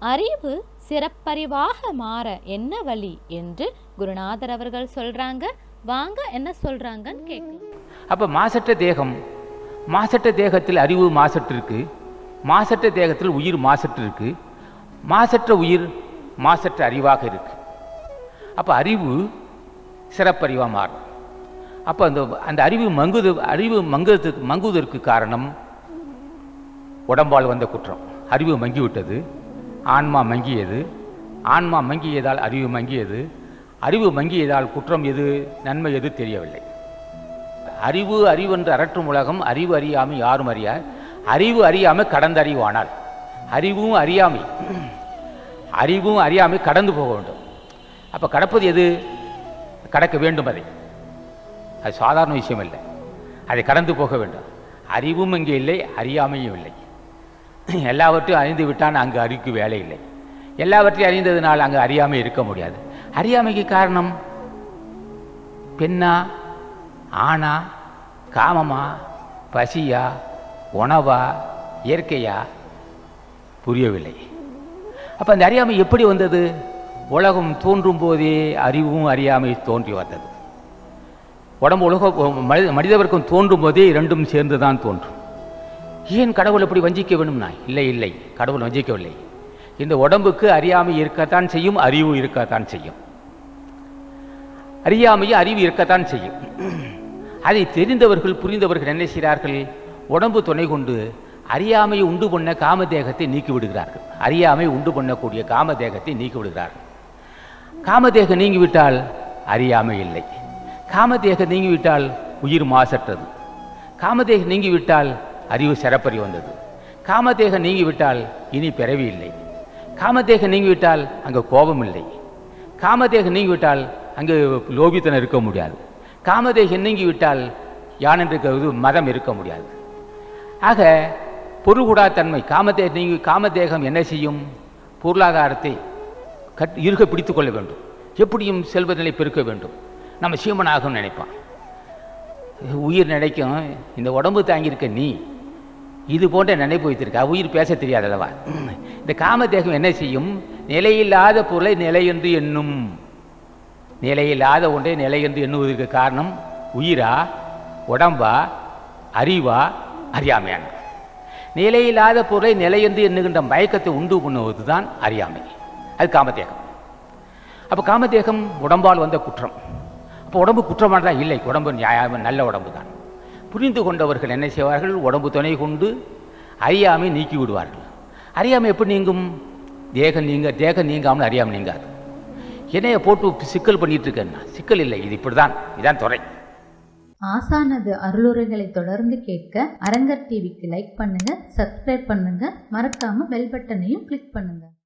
அறிவு சிறப்பறிவாக மாற என்ன வழி என்று குருநாதர் அவர்கள் சொல்றாங்க வாங்க என்ன சொல்றாங்கன்னு கேட்கலாம் அப்போ மாசற்ற தேகம் மாசற்ற தேகத்தில் அறிவு மாசற்று இருக்கு மாசற்ற தேகத்தில் உயிர் மாசற்று இருக்கு மாசற்ற உயிர் மாசற்ற அறிவாக இருக்கு அப்போ அறிவு சிறப்பறிவாக மாறும் அப்போ அந்த அந்த அறிவு மங்குது அறிவு மங்குவதற்கு மங்குவதற்கு காரணம் உடம்பால் வந்த குற்றம் அறிவு மங்கிவிட்டது ஆன்மா மங்கியது ஆன்மா மங்கியதால் அறிவு மங்கியது அறிவு மங்கியதால் குற்றம் எது நன்மை எது தெரியவில்லை அறிவு அறிவென்று அரற்றும் உலகம் அறிவு அறியாமை யாரும் அறியார் அறிவு அறியாமை கடந்த அறிவானால் அறிவும் அறியாமை அறிவும் அறியாமை கடந்து போக வேண்டும் அப்போ கடப்பது எது கடக்க வேண்டும் அதை அது சாதாரண விஷயம் இல்லை அதை கடந்து போக வேண்டும் அறிவும் இங்கே இல்லை அறியாமையும் இல்லை எல்லாவற்றையும் அறிந்து விட்டான் அங்கு அறிவுக்கு வேலை இல்லை எல்லாவற்றையும் அறிந்ததுனால் அங்கு அறியாமை இருக்க முடியாது அறியாமைக்கு காரணம் பெண்ணா ஆணா காமமா பசியா உணவா இயற்கையா புரியவில்லை அப்போ அந்த அறியாமை எப்படி வந்தது உலகம் தோன்றும் போதே அறிவும் அறியாமை தோன்றி வந்தது உடம்பு உலக மனித மனிதவர்க்கம் தோன்றும் போதே இரண்டும் சேர்ந்து தான் தோன்றும் ஏன் கடவுள் எப்படி வஞ்சிக்க வேணும்னா இல்லை இல்லை கடவுள் வஞ்சிக்கவில்லை இந்த உடம்புக்கு அறியாமை இருக்கத்தான் செய்யும் அறிவு இருக்கத்தான் செய்யும் அறியாமையும் அறிவு இருக்கத்தான் செய்யும் அதை தெரிந்தவர்கள் புரிந்தவர்கள் என்ன செய்கிறார்கள் உடம்பு துணை கொண்டு அறியாமையை உண்டு பண்ண காமதேகத்தை நீக்கி விடுகிறார்கள் அறியாமை உண்டு பண்ணக்கூடிய காமதேகத்தை நீக்கி விடுகிறார்கள் காமதேகம் நீங்கிவிட்டால் அறியாமை இல்லை காமதேகம் நீங்கிவிட்டால் உயிர் மாசற்றது காமதேகம் நீங்கிவிட்டால் அறிவு சிறப்பறி வந்தது காமதேகம் நீங்கிவிட்டால் இனி பிறவி இல்லை காமதேகம் நீங்கிவிட்டால் அங்கே கோபம் இல்லை காமதேகம் நீங்கிவிட்டால் அங்கே லோபித்தனம் இருக்க முடியாது காமதேகம் நீங்கிவிட்டால் யான் என்று இது மதம் இருக்க முடியாது ஆக பொருள்கூடாத்தன்மை காமதே நீங்கி காமதேகம் என்ன செய்யும் பொருளாதாரத்தை கட் இருக பிடித்து கொள்ள வேண்டும் எப்படியும் செல்வ நிலை பெருக்க வேண்டும் நம்ம சீமனாகும் நினைப்பான் உயிர் நினைக்கும் இந்த உடம்பு தாங்கியிருக்க நீ இது போன்ற நினைப்பு வைத்திருக்க உயிர் பேச தெரியாதல்லவா இந்த காமதேகம் என்ன செய்யும் நிலையில்லாத பொருளை நிலை என்று எண்ணும் நிலையில்லாத ஒன்றை நிலை என்று எண்ணுவதற்கு காரணம் உயிரா உடம்பா அறிவா அறியாமையான நிலையில்லாத பொருளை நிலை என்று எண்ணுகின்ற மயக்கத்தை உண்டு பண்ணுவது தான் அறியாமை அது காமதேகம் அப்போ காமதேகம் உடம்பால் வந்த குற்றம் அப்போ உடம்பு குற்றமானதா இல்லை உடம்பு நியாயமா நல்ல உடம்பு தான் புரிந்து கொண்டவர்கள் என்ன செய்வார்கள் உடம்பு துணை கொண்டு அறியாமை நீக்கி விடுவார்கள் அறியாமை எப்படி நீங்கும் தேகம் நீங்க தேகம் நீங்காமல் அறியாமல் நீங்காது என்னைய போட்டு சிக்கல் பண்ணிட்டு இருக்கேன்னா சிக்கல் இல்லை இது இப்படி தான் இதான் துறை ஆசானது அருளுரைகளை தொடர்ந்து கேட்க அரங்கர் டிவிக்கு லைக் பண்ணுங்க சப்ஸ்கிரைப் பண்ணுங்க மறக்காம பெல் பட்டனையும் கிளிக் பண்ணுங்க